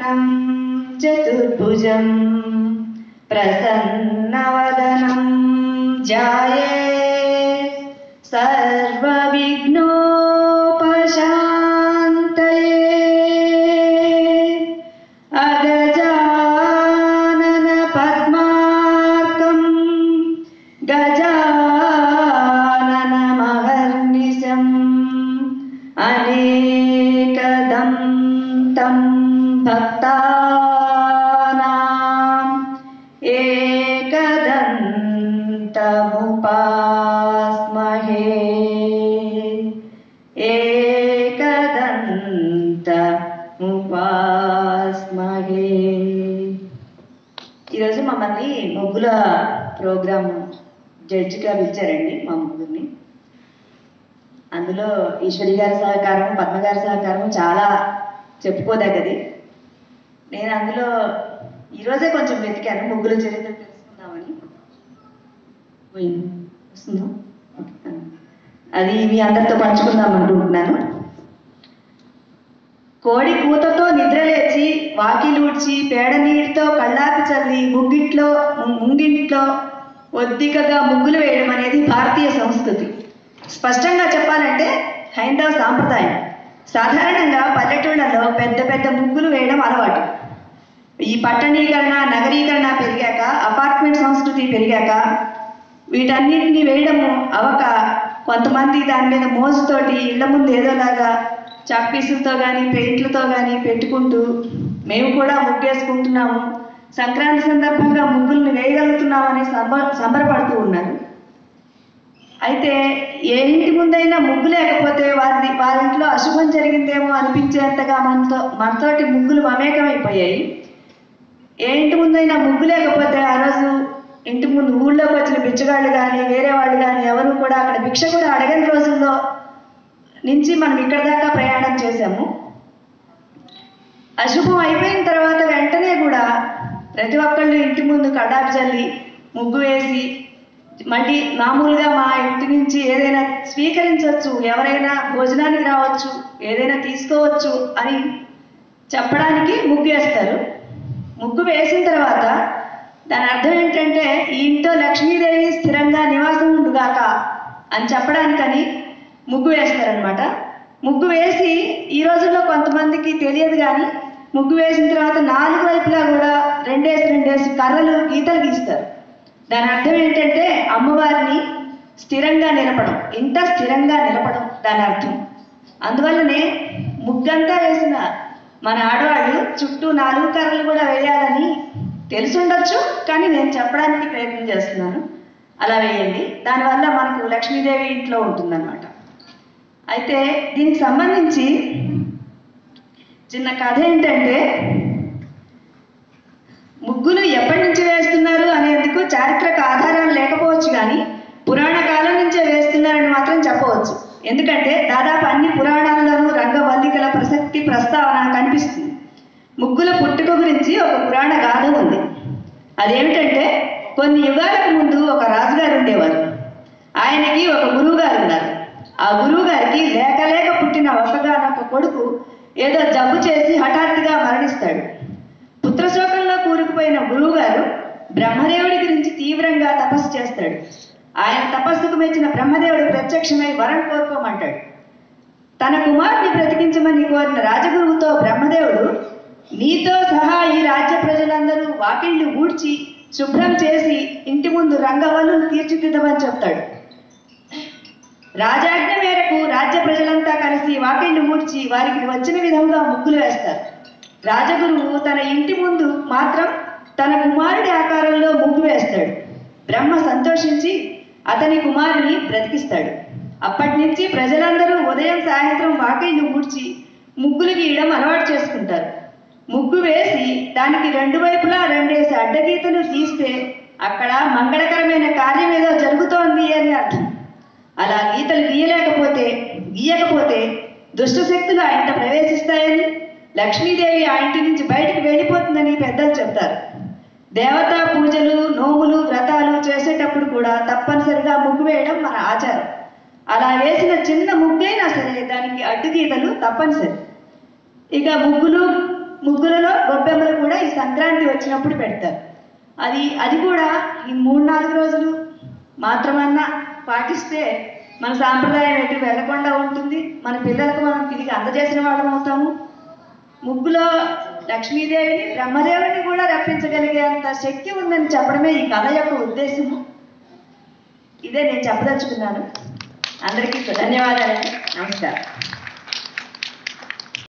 శశివర్ణం చతుర్భుజం ప్రసన్నవదనం జాయే సర్వవిఘ్నోపశాంతయే అగజానన పద్మార్కం గజానన మహర్నిశం అనేకదం తం భక్తానాం ఏకదంతముపాస్మహే ఏకదంతముపాస్మహే ఈరోజు మమ్మల్ని ముగ్గుల ప్రోగ్రామ్ జడ్జిగా పిలిచారండి మా ముగ్గురిని అందులో ఈశ్వరి గారి సహకారం పద్మ గారి సహకారం చాలా చెప్పుకోదగ్గది నేను అందులో ఈరోజే కొంచెం వెతికాను ముగ్గుల చరిత్ర తెలుసుకుందామని పోయింది. వస్తుందా ఓకే. అది మీ అందరితో పంచుకుందాం అనుకుంటున్నాను కోడి కూతతో నిద్రలేచి వాకిలూడ్చి పేడ నీటితో కళ్ళాపి చల్లి ముగ్గిట్లో ముంగిట్లో ఒద్దికగా ముగ్గులు వేయడం అనేది భారతీయ సంస్కృతి స్పష్టంగా చెప్పాలంటే హైందవ సాంప్రదాయం సాధారణంగా పల్లెటూళ్ళలో పెద్ద పెద్ద ముగ్గులు వేయడం అలవాటు ఈ పట్టణీకరణ నగరీకరణ పెరిగాక అపార్ట్మెంట్ సంస్కృతి పెరిగాక వీటన్నిటిని వేయడము అవక కొంతమంది దాని మీద మోజుతోటి ఇళ్ల ముందు ఏదోలాగా చాక్పీసులతో కానీ పెయింట్లతో కానీ పెట్టుకుంటూ మేము కూడా ముగ్గేసుకుంటున్నాము సంక్రాంతి సందర్భంగా ముగ్గుల్ని వేయగలుగుతున్నామని సంబ సంబరపడుతూ ఉన్నారు అయితే ఏ ఇంటి ముందైనా ముగ్గు లేకపోతే వారి వారింట్లో అశుభం జరిగిందేమో అనిపించేంతగా మనతో మనతోటి ముగ్గులు మమేకమైపోయాయి ఏ ఇంటి ముందైనా ముగ్గు లేకపోతే ఆ రోజు ఇంటి ముందు ఊళ్ళోకి వచ్చిన బిచ్చగాళ్ళు కానీ వేరే వాళ్ళు కానీ ఎవరు కూడా అక్కడ భిక్ష కూడా అడగని రోజుల్లో నుంచి మనం ఇక్కడ దాకా ప్రయాణం చేశాము అశుభం అయిపోయిన తర్వాత వెంటనే కూడా ప్రతి ఒక్కళ్ళు ఇంటి ముందు కడాపు చల్లి ముగ్గు వేసి మళ్ళీ మామూలుగా మా ఇంటి నుంచి ఏదైనా స్వీకరించవచ్చు ఎవరైనా భోజనానికి రావచ్చు ఏదైనా తీసుకోవచ్చు అని చెప్పడానికి ముగ్గు వేస్తారు ముగ్గు వేసిన తర్వాత దాని అర్థం ఏంటంటే ఈ ఇంట్లో లక్ష్మీదేవి స్థిరంగా నివాసం ఉండుగాక అని చెప్పడానికని ముగ్గు వేస్తారనమాట ముగ్గు వేసి ఈ రోజుల్లో కొంతమందికి తెలియదు కానీ ముగ్గు వేసిన తర్వాత నాలుగు వైపులా కూడా రెండేసి రెండేసి కర్రలు గీతలు గీస్తారు దాని అర్థం ఏంటంటే అమ్మవారిని స్థిరంగా నిలపడం ఇంత స్థిరంగా నిలపడం దాని అర్థం అందువల్లనే ముగ్గంతా వేసిన మన ఆడవాళ్ళు చుట్టూ నాలుగు కర్రలు కూడా వేయాలని తెలుసుండొచ్చు కానీ నేను చెప్పడానికి ప్రయత్నం చేస్తున్నాను అలా వేయండి దానివల్ల మనకు లక్ష్మీదేవి ఇంట్లో ఉంటుందన్నమాట అయితే దీనికి సంబంధించి చిన్న కథ ఏంటంటే ముగ్గులు ఎప్పటి నుంచి వేస్తున్నారు అనేందుకు చారిత్రక ఆధారాలు లేకపోవచ్చు కానీ పురాణ కాలం నుంచే వేస్తున్నారని మాత్రం చెప్పవచ్చు ఎందుకంటే దాదాపు అన్ని పురాణాల్లోనూ రంగవల్లికల ప్రసక్తి ప్రస్తావన కనిపిస్తుంది ముగ్గుల పుట్టుక గురించి ఒక పురాణ గాథ ఉంది అదేమిటంటే కొన్ని యుగాలకు ముందు ఒక రాజుగారు ఉండేవారు ఆయనకి ఒక గురువు గారు ఉన్నారు ఆ గురువు గారికి లేక లేక పుట్టిన ఒక్కగానొక్క కొడుకు ఏదో జబ్బు చేసి హఠాత్తుగా మరణిస్తాడు పుత్రశోకంలో కూరుకుపోయిన గురువు గారు బ్రహ్మదేవుడి గురించి తీవ్రంగా తపస్సు చేస్తాడు ఆయన తపస్సుకు మెచ్చిన బ్రహ్మదేవుడు ప్రత్యక్షమై వరం కోరుకోమంటాడు తన కుమారుని బ్రతికించమని కోరిన రాజగురువుతో బ్రహ్మదేవుడు నీతో సహా ఈ రాజ్య ప్రజలందరూ వాకిళ్ళు ఊడ్చి శుభ్రం చేసి ఇంటి ముందు రంగవల్లు తీర్చిదిద్దమని చెప్తాడు రాజాజ్ఞ మేరకు రాజ్య ప్రజలంతా కలిసి వాకిళ్ళు ఊడ్చి వారికి వచ్చిన విధంగా ముగ్గులు వేస్తారు రాజగురువు తన ఇంటి ముందు మాత్రం తన కుమారుడి ఆకారంలో ముగ్గు వేస్తాడు బ్రహ్మ సంతోషించి అతని కుమారుని బ్రతికిస్తాడు అప్పటి నుంచి ప్రజలందరూ ఉదయం సాయంత్రం వాకిళ్ళు ఊడ్చి ముగ్గులు గీయడం అలవాటు చేసుకుంటారు ముగ్గు వేసి దానికి రెండు వైపులా రెండేసి అడ్డగీతలు తీస్తే అక్కడ మంగళకరమైన కార్యం ఏదో జరుగుతోంది అని అర్థం అలా గీతలు గీయలేకపోతే గీయకపోతే దుష్ట శక్తులు ఆ ఇంట ప్రవేశిస్తాయని లక్ష్మీదేవి ఆ ఇంటి నుంచి బయటకు వెళ్ళిపోతుందని పెద్దలు చెప్తారు దేవతా పూజలు నోములు వ్రతాలు చేసేటప్పుడు కూడా తప్పనిసరిగా ముగ్గు వేయడం మన ఆచారం అలా వేసిన చిన్న ముగ్గైనా సరే దానికి అడ్డుగీతలు తప్పనిసరి ఇక ముగ్గులు ముగ్గులలో సంక్రాంతి వచ్చినప్పుడు పెడతారు అది అది కూడా ఈ మూడు నాలుగు రోజులు మాత్రమన్నా పాటిస్తే మన సాంప్రదాయం ఎటు వెళ్లకుండా ఉంటుంది మన పిల్లలకు మనం తిరిగి అందజేసిన వాళ్ళం అవుతాము ముగ్గులో లక్ష్మీదేవిని బ్రహ్మదేవుని కూడా రప్పించగలిగేంత శక్తి ఉందని చెప్పడమే ఈ కథ యొక్క ఉద్దేశము ఇదే నేను చెప్పదలుచుకున్నాను అందరికీ ధన్యవాదాలు నమస్కారం